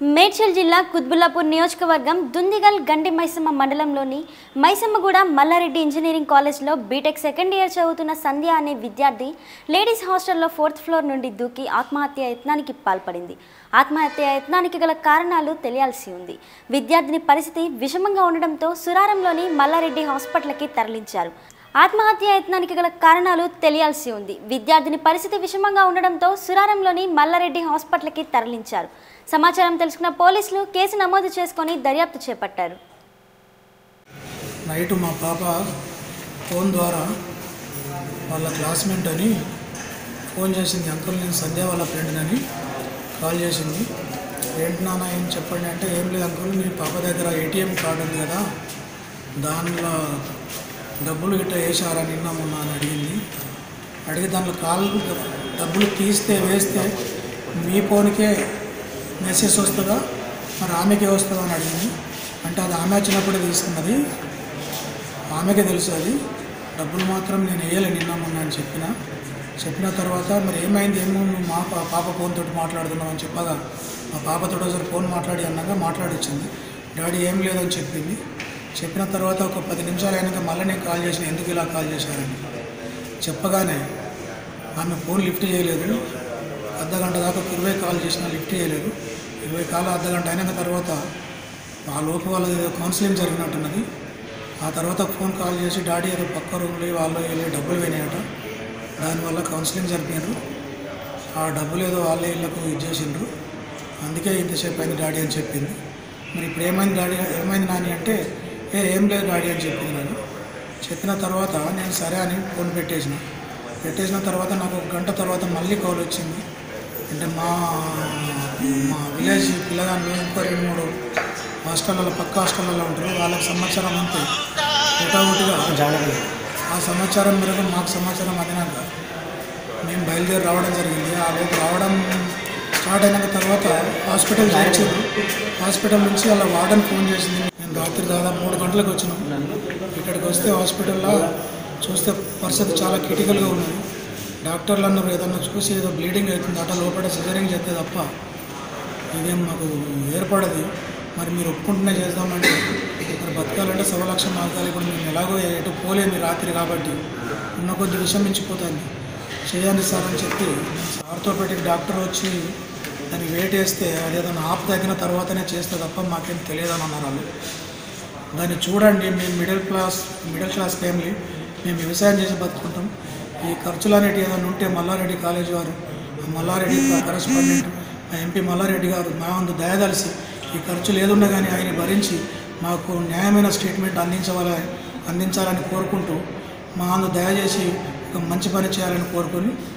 మేడ్చల్ జిల్లా కుత్బుల్లాపూర్ నియోజకవర్గం దుందిగల్ గండి మైసమ్మ మండలంలోని మైసమ్మగూడ మల్లారెడ్డి ఇంజనీరింగ్ కాలేజ్లో బీటెక్ సెకండ్ ఇయర్ చదువుతున్న సంధ్య అనే విద్యార్థి లేడీస్ హాస్టల్లో ఫోర్త్ ఫ్లోర్ నుండి దూకి ఆత్మహత్య యత్నానికి పాల్పడింది ఆత్మహత్య యత్నానికి గల కారణాలు తెలియాల్సి ఉంది విద్యార్థిని పరిస్థితి విషమంగా ఉండడంతో సురారంలోని మల్లారెడ్డి హాస్పిటల్కి తరలించారు ఆత్మహత్య యత్నానికి గల కారణాలు తెలియాల్సి ఉంది విద్యార్థిని పరిస్థితి విషమంగా ఉండడంతో సురారంలోని మల్లారెడ్డి హాస్పిటల్కి తరలించారు సమాచారం తెలుసుకున్న పోలీసులు కేసు నమోదు చేసుకొని దర్యాప్తు చేపట్టారు నైట్ మా పాప ఫోన్ ద్వారా వాళ్ళ క్లాస్మేట్ అని ఫోన్ చేసింది అంకుల్ నేను సంధ్య వాళ్ళ ఫ్రెండ్ అని కాల్ చేసింది ఏంటి నాన్న ఏం చెప్పండి అంటే ఏం లేదు అంకుల్ మీ పాప దగ్గర ఏటీఎం కార్డు ఉంది కదా దానిలో డబ్బులు గిట్ట వేసారా నిన్న మొన్న అని అడిగింది అడిగి దాంట్లో కాల్ డబ్బులు తీస్తే వేస్తే మీ ఫోన్కే మెసేజ్ వస్తుందా మరి ఆమెకే వస్తుందా అని అడిగింది అంటే అది ఆమె వచ్చినప్పుడే తీసుకున్నది ఆమెకే తెలుసు అది డబ్బులు మాత్రం నేను వేయలే నిన్న మొన్న అని చెప్పిన చెప్పిన తర్వాత మరి ఏమైంది ఏమో నువ్వు మా పా- పాప ఫోన్ తోటి మాట్లాడుతున్నావు అని చెప్పగా మా పాపతో ఒకసారి ఫోన్ మాట్లాడి అన్నాక మాట్లాడిచ్చింది డాడీ ఏం లేదని చెప్పింది చెప్పిన తర్వాత ఒక పది నిమిషాలు అయినాక మళ్ళీ నేను కాల్ చేసిన ఎందుకు ఇలా కాల్ చేశారని చెప్పగానే ఆమె ఫోన్ లిఫ్ట్ చేయలేదు అర్ధ గంట దాకా ఒక ఇరవై కాల్ చేసినా లిఫ్ట్ చేయలేదు ఇరవై కాల్ అర్ధ గంట అయినాక తర్వాత ఆ లోపు వాళ్ళ ఏదో కౌన్సిలింగ్ జరిగినట్టున్నది ఆ తర్వాత ఫోన్ కాల్ చేసి డాడీ ఏదో పక్క రూమ్లో వాళ్ళు వెళ్ళి డబ్బులు పోయినాయట దానివల్ల కౌన్సిలింగ్ జరిపారు ఆ డబ్బులు ఏదో వాళ్ళే ఇళ్ళకు ఇచ్చేసిండ్రు అందుకే ఇంతసేపు అయింది డాడీ అని చెప్పింది మరి ఇప్పుడు ఏమైంది డాడీ ఏమైంది నాని అంటే ఏ ఏం లేదు డాడీ అని చెప్పింది నేను చెప్పిన తర్వాత నేను సరే అని ఫోన్ పెట్టేసిన పెట్టేసిన తర్వాత నాకు ఒక గంట తర్వాత మళ్ళీ కాల్ వచ్చింది అంటే మా మా విలేజ్ పిల్లగాళ్ళు ఇంకో రెండు మూడు హాస్టల్లో పక్క హాస్టల్లో ఉంటారు వాళ్ళకి సమాచారం అంతే ఒకటిగా ఆ సమాచారం మేరకు మాకు సమాచారం అందినాక మేము బయలుదేరి రావడం జరిగింది ఆ లోపు రావడం స్టార్ట్ అయినాక తర్వాత హాస్పిటల్ చేర్చారు హాస్పిటల్ నుంచి అలా వార్డెన్ ఫోన్ చేసింది మేము రాత్రి దాదాపు మూడు గంటలకు వచ్చినాం ఇక్కడికి వస్తే హాస్పిటల్లో చూస్తే పరిస్థితి చాలా క్రిటికల్గా ఉన్నది డాక్టర్లు అన్నారు ఏదన్నా చూసి ఏదో బ్లీడింగ్ అవుతుంది అట లోపల సిజరింగ్ చేస్తే తప్ప ఇదేం మాకు ఏర్పడదు మరి మీరు ఒప్పుకుంటూనే చేద్దామంటే మరి బతకాలంటే సవ లక్ష మార్గాలు ఇప్పుడు మేము ఎలాగో ఎటు పోలేము రాత్రి కాబట్టి ఉన్న కొద్ది విషయం మించిపోతుంది చేయండి సార్ అని చెప్పి ఆర్థోపెడిక్ డాక్టర్ వచ్చి దాన్ని వెయిట్ వేస్తే అది ఏదైనా ఆపు తగ్గిన తర్వాతనే చేస్తే తప్ప మాకేం తెలియదని అన్నారు వాళ్ళు దాన్ని చూడండి మేము middle class middle class family మేము వ్యవసాయం చేసి బతుకుంటాం ఈ ఖర్చులు అనేవి ఏదైనా ఉంటే మల్లారెడ్డి కాలేజ్ వారు ఆ మల్లారెడ్డి కరెస్పాండెంట్ ఆ ఎంపీ మల్లారెడ్డి గారు మా వంతు దయదలిసి ఈ ఖర్చులు ఏదున్నా కానీ ఆయన భరించి మాకు న్యాయమైన స్టేట్మెంట్ అందించవాలని అందించాలని కోరుకుంటూ మా అందు దయచేసి ఒక మంచి పని చేయాలని కోరుకొని